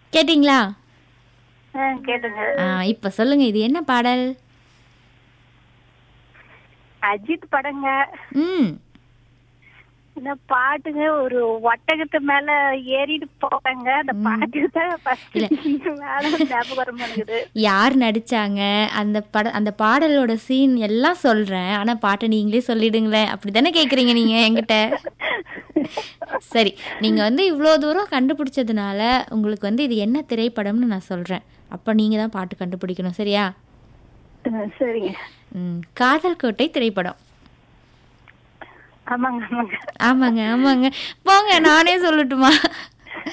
கேட்டிங்களா ஆ, கேட்டுங்க ஆ, இப்ப சொல்லுங்க இது என்ன பாடல் அஜித் படங்க ம் இந்த பாட்டுங்க ஒரு ஒட்டகத்து மேல ஏறிட்டு போவாங்க அந்த பாட்டு தான் first மேல ஞாபகம் வர மாட்டேங்குது யார் நடிச்சாங்க அந்த பட அந்த பாடலோட சீன் எல்லாம் சொல்றேன் ஆனா பாட்டை நீங்களே சொல்லிடுங்களேன் அப்படிதானே கேக்குறீங்க நீங்க என்கிட்ட சரி நீங்க வந்து இவ்வளோ தூரம் கண்டுபிடிச்சதுனால உங்களுக்கு வந்து இது என்ன திரைப்படம்னு நான் சொல்றேன் அப்ப நீங்க தான் பாட்டு கண்டுபிடிக்கணும் சரியா ஆ, சரிங்க ம், காதல் கோட்டை திரைப்படம் ஆமாங்க ஆமாங்க ஆமாங்க ஆமாங்க போங்க நானே சொல்லட்டுமா